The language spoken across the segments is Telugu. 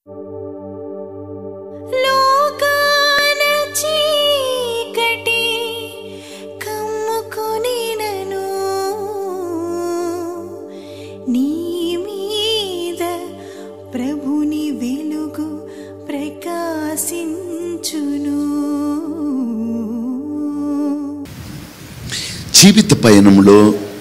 లోకాన చీకటి కమ్ముకొనినను నీ మీద ప్రభుని వెలుగు ప్రకాశించును జీవిత పయనంలో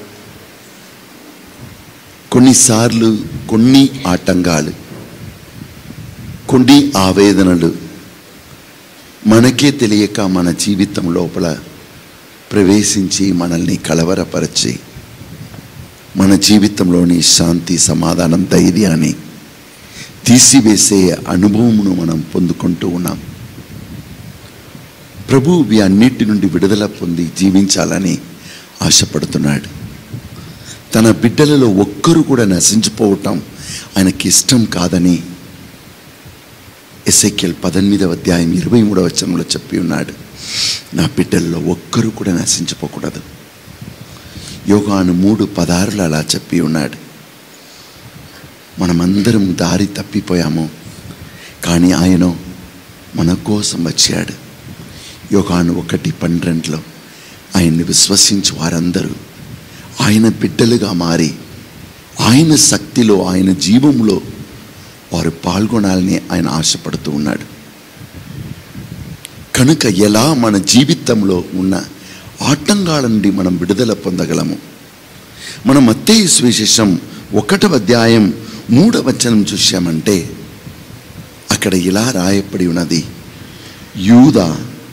కొన్నిసార్లు కొన్ని ఆటంకాలు కొన్ని ఆవేదనలు మనకే తెలియక మన జీవితం లోపల ప్రవేశించి మనల్ని కలవరపరిచి మన జీవితంలోని శాంతి సమాధానం ధైర్యాన్ని తీసివేసే అనుభవమును మనం పొందుకుంటూ ఉన్నాం ప్రభు ఇవి అన్నిటి నుండి విడుదల పొంది జీవించాలని ఆశపడుతున్నాడు తన బిడ్డలలో ఒక్కరు కూడా నశించిపోవటం ఆయనకి ఇష్టం కాదని ఎస్ఐక్యల్ పద్దెనిమిదవ అధ్యాయం ఇరవై మూడవ వచనంలో చెప్పి ఉన్నాడు నా బిడ్డల్లో ఒక్కరు కూడా నశించిపోకూడదు యోగాను మూడు పదారులు అలా చెప్పి ఉన్నాడు మనమందరం దారి తప్పిపోయాము కానీ ఆయన మన కోసం వచ్చాడు యోగాను ఒకటి పన్నెండులో ఆయన్ని విశ్వసించి వారందరూ ఆయన బిడ్డలుగా మారి ఆయన శక్తిలో ఆయన జీవంలో వారు పాల్గొనాలని ఆయన ఆశపడుతూ ఉన్నాడు కనుక ఎలా మన జీవితంలో ఉన్న ఆటంకాల నుండి మనం విడుదల పొందగలము మనం మత్తయి సువిశేషం ఒకటవ అధ్యాయం మూడవ వచనం చూశామంటే అక్కడ ఇలా రాయబడి ఉన్నది యూదా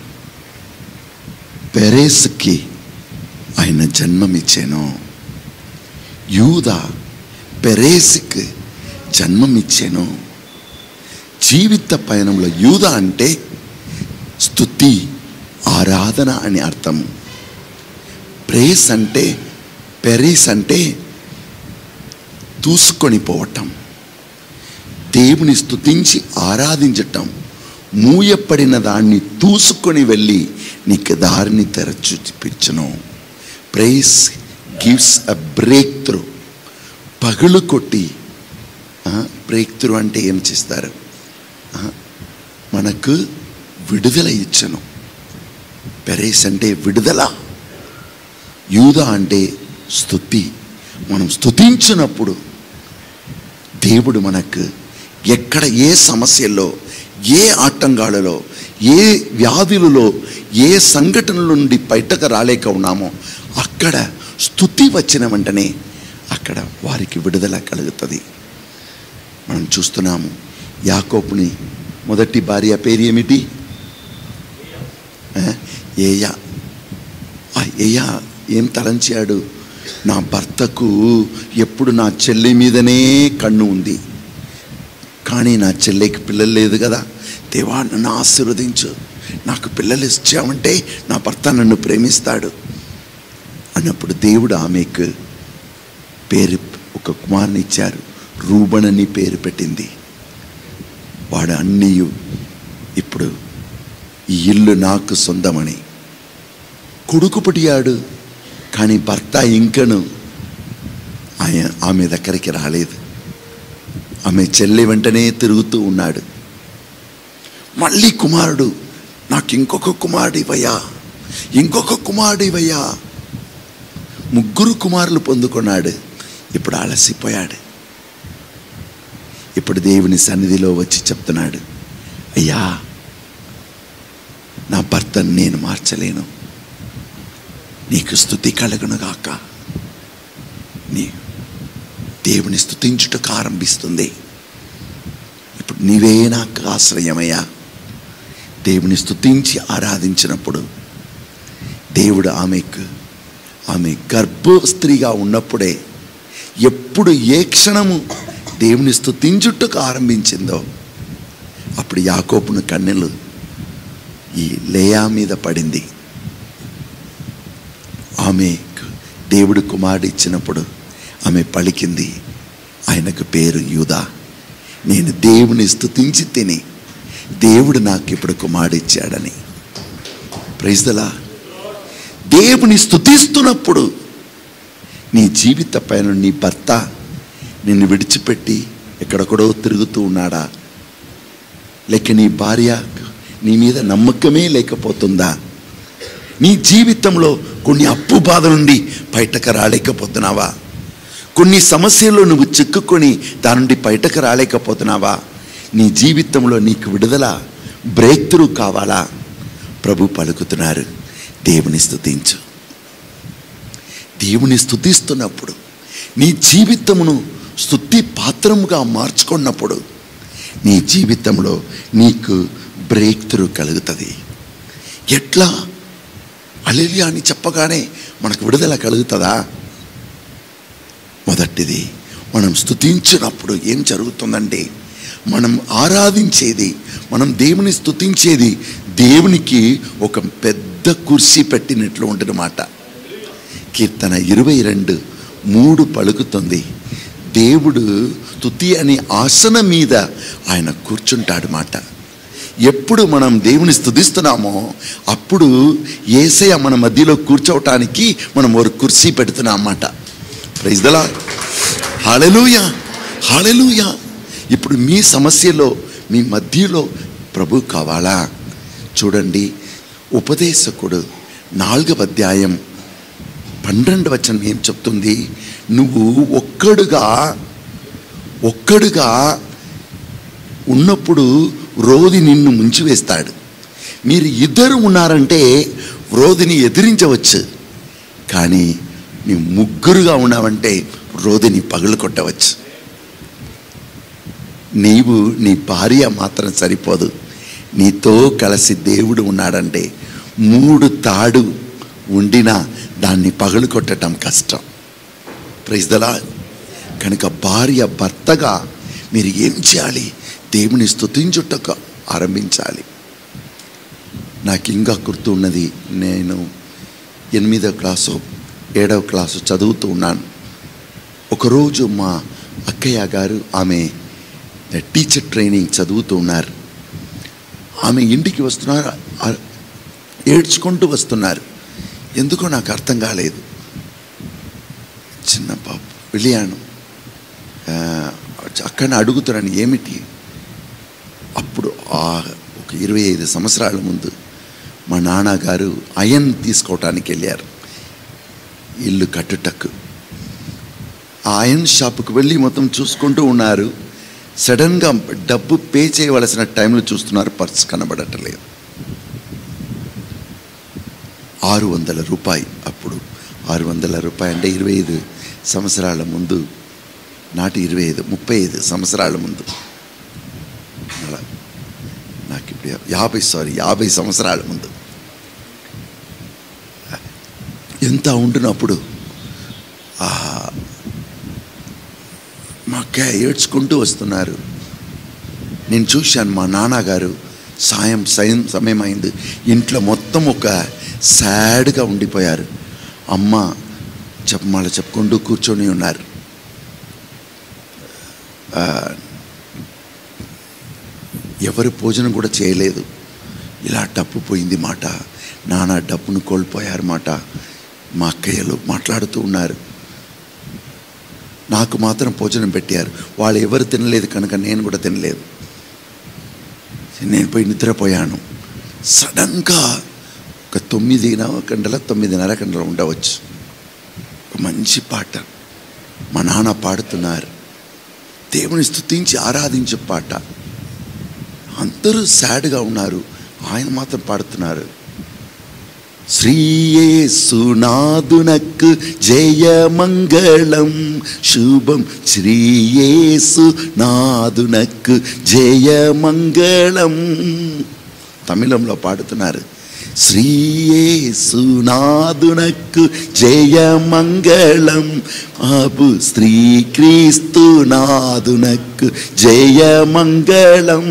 పెరేస్కి ఆయన జన్మమిచ్చాను యూదా పెరేస్కి జన్మమిచ్చాను జీవిత పయనంలో యూద అంటే స్థుతి ఆరాధన అని అర్థము ప్రేస్ అంటే పెరీస్ అంటే దూసుకొని పోవటం దేవుని స్తుతించి ఆరాధించటం మూయపడిన దాన్ని తూసుకొని వెళ్ళి నీకు దారిని తెరచు చూపించను price gives a breakthrough పగులు కొట్టి బ్రేక్ త్రూ అంటే ఏం చేస్తారు ఆ, మనకు విడుదల ఇచ్చను పెరేస్ అంటే విడుదల యూద అంటే స్థుతి మనం స్థుతించినప్పుడు దేవుడు మనకు ఎక్కడ ఏ సమస్యల్లో ఏ ఆటంకాలలో ఏ వ్యాధులలో ఏ సంఘటనల నుండి బయటకు రాలేక ఉన్నామో అక్కడ స్థుతి వచ్చిన వెంటనే అక్కడ వారికి విడుదల కలుగుతుంది మనం చూస్తున్నాము యాకోపుని మొదటి భార్య పేరు ఏమిటి ఆ, ఏయా ఆ ఏయా ఏం తలంచాడు నా భర్తకు ఎప్పుడు నా చెల్లి మీదనే కన్ను ఉంది కానీ నా చెల్లికి పిల్లలు లేదు కదా దేవా నన్ను ఆశీర్వదించు నాకు పిల్లలు ఇచ్చామంటే నా భర్త నన్ను ప్రేమిస్తాడు అన్నప్పుడు దేవుడు ఆమెకు పేరు ఒక కుమారుని ఇచ్చారు రూబణని పేరు పెట్టింది వాడు అన్నీ ఇప్పుడు ఈ ఇల్లు నాకు సొంతమని కొడుకు పుట్టాడు కానీ భర్త ఇంకను ఆయన ఆమె దగ్గరికి రాలేదు ఆమె చెల్లి వెంటనే తిరుగుతూ ఉన్నాడు మళ్ళీ కుమారుడు నాకు ఇంకొక కుమారుడు ఇవయ్యా ఇంకొక కుమారుడు ఇవయ్యా ముగ్గురు కుమారులు పొందుకున్నాడు ఇప్పుడు అలసిపోయాడు ఇప్పుడు దేవుని సన్నిధిలో వచ్చి చెప్తున్నాడు అయ్యా నా భర్తను నేను మార్చలేను నీకు స్థుతి కలుగునుగాక నీ దేవుని స్థుతించుటకు ఆరంభిస్తుంది ఇప్పుడు నీవే నాకు ఆశ్రయమయ్యా దేవుని స్థుతించి ఆరాధించినప్పుడు దేవుడు ఆమెకు ఆమె గర్భస్త్రీగా ఉన్నప్పుడే ఎప్పుడు ఏ క్షణము దేవుని స్థుతించుటకు ఆరంభించిందో అప్పుడు యాకోపును కన్నెలు ఈ లేయా మీద పడింది ఆమె దేవుడు కుమారుడు ఇచ్చినప్పుడు ఆమె పలికింది ఆయనకు పేరు యూదా నేను దేవుని స్తుతించి తిని దేవుడు నాకు ఇప్పుడు కుమారుడు ఇచ్చాడని ప్రైజ్దలా దేవుని స్తుతిస్తున్నప్పుడు నీ జీవిత పైన నీ భర్త నిన్ను విడిచిపెట్టి ఎక్కడెక్కడో తిరుగుతూ ఉన్నాడా లేక నీ భార్య నీ మీద నమ్మకమే లేకపోతుందా నీ జీవితంలో కొన్ని అప్పు బాధ నుండి బయటకు రాలేకపోతున్నావా కొన్ని సమస్యల్లో నువ్వు చిక్కుకొని దాని నుండి బయటకు రాలేకపోతున్నావా నీ జీవితంలో నీకు విడుదల బ్రేక్ త్రూ కావాలా ప్రభు పలుకుతున్నారు దేవుని స్తుతించు దేవుని స్తుతిస్తున్నప్పుడు నీ జీవితమును స్తుతి పాత్రముగా మార్చుకున్నప్పుడు నీ జీవితంలో నీకు బ్రేక్ త్రూ కలుగుతుంది ఎట్లా అలెలియా అని చెప్పగానే మనకు విడుదల కలుగుతుందా మొదటిది మనం స్తుతించినప్పుడు ఏం జరుగుతుందంటే మనం ఆరాధించేది మనం దేవుని స్తుతించేది దేవునికి ఒక పెద్ద కుర్చీ పెట్టినట్లు ఉంటుందన్నమాట కీర్తన ఇరవై రెండు మూడు పలుకుతుంది దేవుడు తుతి అనే ఆసనం మీద ఆయన కూర్చుంటాడు మాట ఎప్పుడు మనం దేవుని స్తుతిస్తున్నామో అప్పుడు ఏసయ మన మధ్యలో కూర్చోవటానికి మనం ఒక కుర్చీ పెడుతున్నాం అన్నమాట ప్రైజ్ దలా హాలెలూయ హాలెలూయ ఇప్పుడు మీ సమస్యలో మీ మధ్యలో ప్రభు కావాలా చూడండి ఉపదేశకుడు నాలుగవ అధ్యాయం పన్నెండు వచనం ఏం చెప్తుంది నువ్వు ఒక్కడుగా ఒక్కడుగా ఉన్నప్పుడు రోది నిన్ను ముంచివేస్తాడు మీరు ఇద్దరు ఉన్నారంటే రోదిని ఎదిరించవచ్చు కానీ నీ ముగ్గురుగా ఉన్నావంటే రోదిని పగులు కొట్టవచ్చు నీవు నీ భార్య మాత్రం సరిపోదు నీతో కలిసి దేవుడు ఉన్నాడంటే మూడు తాడు ఉండినా దాన్ని పగలు కొట్టడం కష్టం ప్రైజ్దలా కనుక భార్య భర్తగా మీరు ఏం చేయాలి దేవుని స్తుతించుటకు ఆరంభించాలి నాకు ఇంకా గుర్తు ఉన్నది నేను ఎనిమిదో క్లాసు ఏడవ క్లాసు చదువుతూ ఉన్నాను ఒకరోజు మా అక్కయ్య గారు ఆమె టీచర్ ట్రైనింగ్ చదువుతూ ఉన్నారు ఆమె ఇంటికి వస్తున్నారు ఆ- ఏడ్చుకుంటూ వస్తున్నారు ఎందుకో నాకు అర్థం కాలేదు చిన్న పాప వెళ్ళాను ఆ, అక్కడనే అడుగుతున్నాను ఏమిటి అప్పుడు ఆ ఒక ఇరవై ఐదు సంవత్సరాల ముందు మా నాన్నగారు అయన్ తీసుకోవటానికి వెళ్ళారు ఇల్లు కట్టుటకు ఆ అయన్ షాపుకు వెళ్ళి మొత్తం చూసుకుంటూ ఉన్నారు సడన్గా డబ్బు పే చేయవలసిన టైంలో చూస్తున్నారు పర్స్ కనబడటలేదు ఆరు వందల రూపాయి అప్పుడు ఆరు వందల రూపాయి అంటే ఇరవై ఐదు సంవత్సరాల ముందు నాటి ఇరవై ఐదు ముప్పై ఐదు సంవత్సరాల ముందు అలా నాకు ఇప్పుడు యాభై సారీ యాభై సంవత్సరాల ముందు ఎంత ఉంటున్నప్పుడు ఆ మా అక్క ఏడ్చుకుంటూ వస్తున్నారు నేను చూశాను మా నాన్నగారు సాయం సయం సమయం అయింది ఇంట్లో మొత్తం ఒక సాడ్గా ఉండిపోయారు అమ్మ చెప్ప మళ్ళీ చెప్పుకుంటూ కూర్చొని ఉన్నారు ఆ, ఎవరు భోజనం కూడా చేయలేదు ఇలా డబ్బు పోయింది మాట నాన్న డబ్బును కోల్పోయారు మాట మా అక్కయ్యలు మాట్లాడుతూ ఉన్నారు నాకు మాత్రం భోజనం పెట్టారు వాళ్ళు ఎవరు తినలేదు కనుక నేను కూడా తినలేదు నేను పోయి నిద్రపోయాను సడన్గా ఒక తొమ్మిది గంటల తొమ్మిదిన్నర గంటల ఉండవచ్చు ఒక మంచి పాట మా నాన్న పాడుతున్నారు దేవుని స్తుతించి ఆరాధించే పాట అందరూ సాడ్గా ఉన్నారు ఆయన మాత్రం పాడుతున్నారు శ్రీయేసునాదునకు జయమంగళం శుభం శ్రీయేసునాదునకు జయమంగళం తమిళంలో పాడుతున్నారు శ్రీయేసునాదునకు జయమంగళం ఆపు శ్రీక్రీస్తునాదునకు జయమంగళం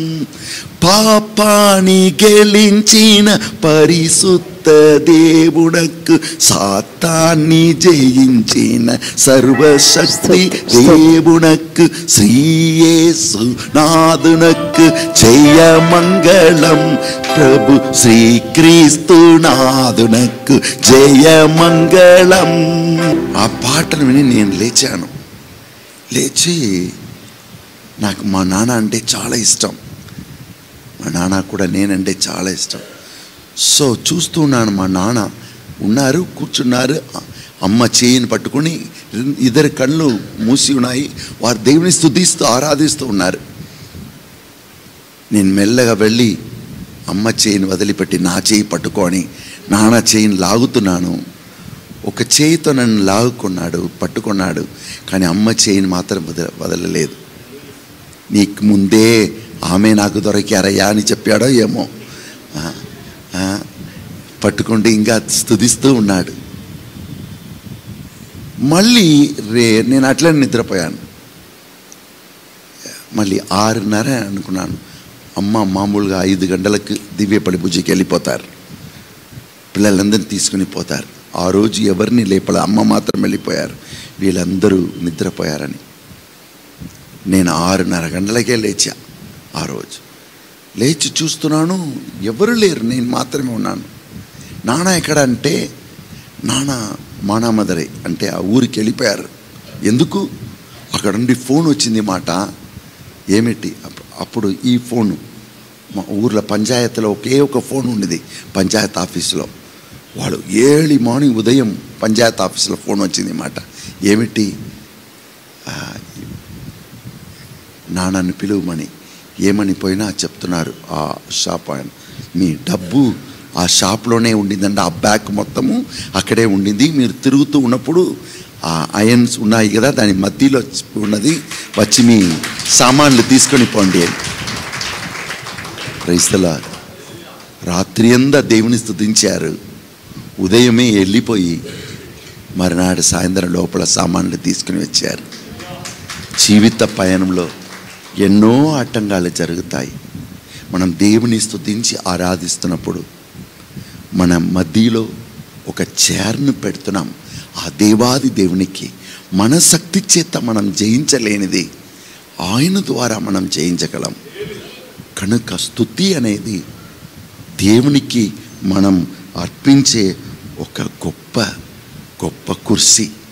పాపాని గెలించిన పరిశుద్ధ దేవునకు సాతాన్ని జయించిన సర్వశక్తి దేవునకు శ్రీయేసు నాదునకు జయమంగళం ప్రభు శ్రీక్రీస్తు నాదునకు జయమంగళం ఆ పాటను విని నేను లేచాను లేచి నాకు మా నాన్న అంటే చాలా ఇష్టం మా నాన్న కూడా నేనంటే చాలా ఇష్టం సో చూస్తూ ఉన్నాను మా నాన్న ఉన్నారు కూర్చున్నారు అ- అమ్మ చేయిని పట్టుకొని ఇద్దరి కళ్ళు మూసి ఉన్నాయి వారు దేవుని స్తుతిస్తూ ఆరాధిస్తూ ఉన్నారు నేను మెల్లగా వెళ్ళి అమ్మ చేయిని వదిలిపెట్టి నా చేయి పట్టుకొని నాన్న చేయిని లాగుతున్నాను ఒక చేయితో నన్ను లాగుకున్నాడు పట్టుకున్నాడు కానీ అమ్మ చేయిని మాత్రం వదల వదలలేదు నీకు ముందే ఆమె నాకు దొరికారయ్యా అని చెప్పాడో ఏమో ఆ, ఆ, పట్టుకుంటే ఇంకా స్తుతిస్తూ ఉన్నాడు మళ్ళీ రే నేను అట్లనే నిద్రపోయాను మళ్ళీ ఆరున్నర అనుకున్నాను అమ్మ మామూలుగా ఐదు గంటలకు దివ్యపడి పూజకి వెళ్ళిపోతారు పిల్లలందరినీ తీసుకుని పోతారు ఆ రోజు ఎవరిని లేపల అమ్మ మాత్రం వెళ్ళిపోయారు వీళ్ళందరూ నిద్రపోయారని నేను ఆరున్నర గంటలకే లేచా ఆ రోజు లేచి చూస్తున్నాను ఎవరు లేరు నేను మాత్రమే ఉన్నాను నాన్న ఎక్కడ అంటే నాన్న మానామదరే అంటే ఆ ఊరికి వెళ్ళిపోయారు ఎందుకు అక్కడ నుండి ఫోన్ వచ్చింది మాట ఏమిటి అప్- అప్పుడు ఈ ఫోను మా ఊర్లో పంచాయతీలో ఒకే ఒక ఫోన్ ఉండేది పంచాయత్ ఆఫీసులో వాళ్ళు ఏర్లీ మార్నింగ్ ఉదయం పంచాయత్ ఆఫీసులో ఫోన్ వచ్చింది మాట ఏమిటి ఆ, నాన్నని పిలువమని ఏమని పోయినా చెప్తున్నారు ఆ షాప్ ఆయన మీ డబ్బు ఆ షాప్లోనే ఉండిందండి ఆ బ్యాగ్ మొత్తము అక్కడే ఉండింది మీరు తిరుగుతూ ఉన్నప్పుడు ఆ అయన్స్ ఉన్నాయి కదా దాని మధ్యలో ఉన్నది వచ్చి మీ సామాన్లు తీసుకొని పోండి అని క్రైస్తల రాత్రి అంతా దేవుని స్తుతించారు ఉదయమే వెళ్ళిపోయి మరునాడు సాయంత్రం లోపల సామాన్లు తీసుకుని వచ్చారు జీవిత పయనంలో ఎన్నో ఆటంకాలు జరుగుతాయి మనం దేవుని స్తుతించి ఆరాధిస్తున్నప్పుడు మన మధ్యలో ఒక చైర్ను పెడుతున్నాం ఆ దేవాది దేవునికి మన శక్తి చేత మనం జయించలేనిది ఆయన ద్వారా మనం జయించగలం కనుక స్తుతి అనేది దేవునికి మనం అర్పించే ఒక గొప్ప గొప్ప కుర్సీ